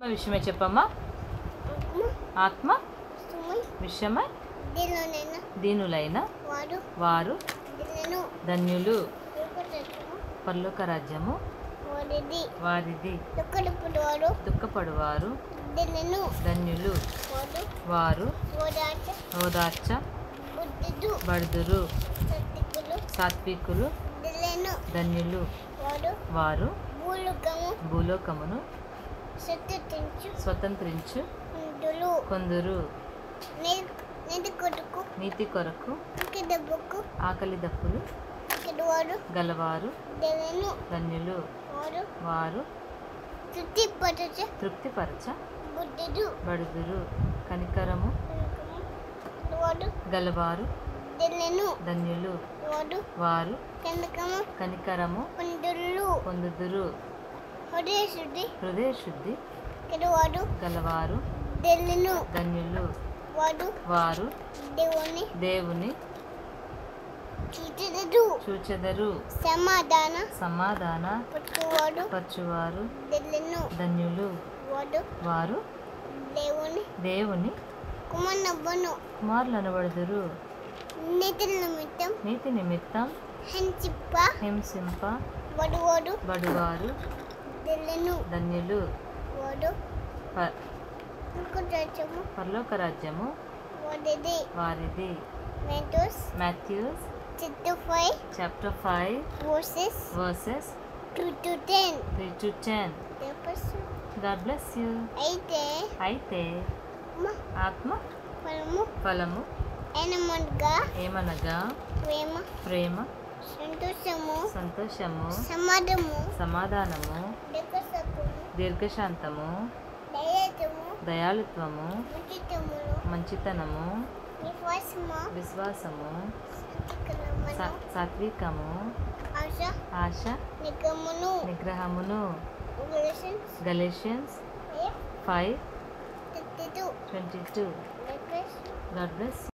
ఆత్మ విషయమే చెప్పమ్మా ఆత్మ ఆత్మ సుమై విషయమై దీనిలోనైనా దీనులైన వాడు వారు దీనిను ధన్యులు రూపొందించము పరలోక రాజ్యము వాడిది వారిది దుఃఖడుపుడు వాడు దుఃఖపడువారు దీనిను ధన్యులు వాడు వారు ఓదాచ ఓదార్చ బుద్ధుడు బడుదురు సత్తికులు సాత్వికులు దీనిను ధన్యులు వాడు వారు భూలుకము భూలోకమును సత్తుతించు స్వతంత్రించు ఇందులు కొందరు నెది కొడుకు నీతి కొరకు దెబ్బకు ఆకలి దప్పులు ఇక్కడ వాడు గలవారు దీనిను ధన్యులు వాడు వారు శుద్ధి పరచ తృప్తిపరచ బుద్ధుడు బడుదురు కనికరము వాడు గలవారు దీనిను ధన్యులు వాడు వారు కనకము కనికరము పండులు పొందుదురు హృదయ శుద్ధి హృదయ శుద్ధి ఇక్కడ వాడు గలవారు దీనిను ధన్యులు వాడు వారు దేవుని దేవుని చూచదు చూచెదరు సమాధాన సమాధాన పట్టువాడు పరచువారు దీనిను ధన్యులు వాడు వారు దేవుని దేవుని కుమనవ్వను కుమారులు అనబడుదురు నిధుల నిమిత్తం నీతి నిమిత్తం హంచిప్ప హింసింప వాడు వాడు బడువారు దీనిను ధన్యులు వాడు ప- ఇంకొంచెము పరలోక రాజ్యము వాడిది వారిది మెంటోస్ మాథ్యూస్ చిట్టు five chapter five verses verses two to ten three to ten చెప్పచ్చు గాడ్ బ్లెస్ యూ అయితే అయితే మ- ఆత్మ ఫలము ఫలము ఎనమనగా ఏమనగా ప్రేమ ప్రేమ సంతోషము సంతోషము సమాధము సమాధానము వికసము దీర్ఘశాంతము దయతము దయాళుత్వము ముచితములు మంచితనము విశ్వాసము విశ్వాసము సంతకరమను సా- సాత్వికము ఆశ ఆశ నిగమును నిగ్రహమును గలషన్స్ గలేషియన్స్ ఫైవ్ తెత్తు twenty two request God bless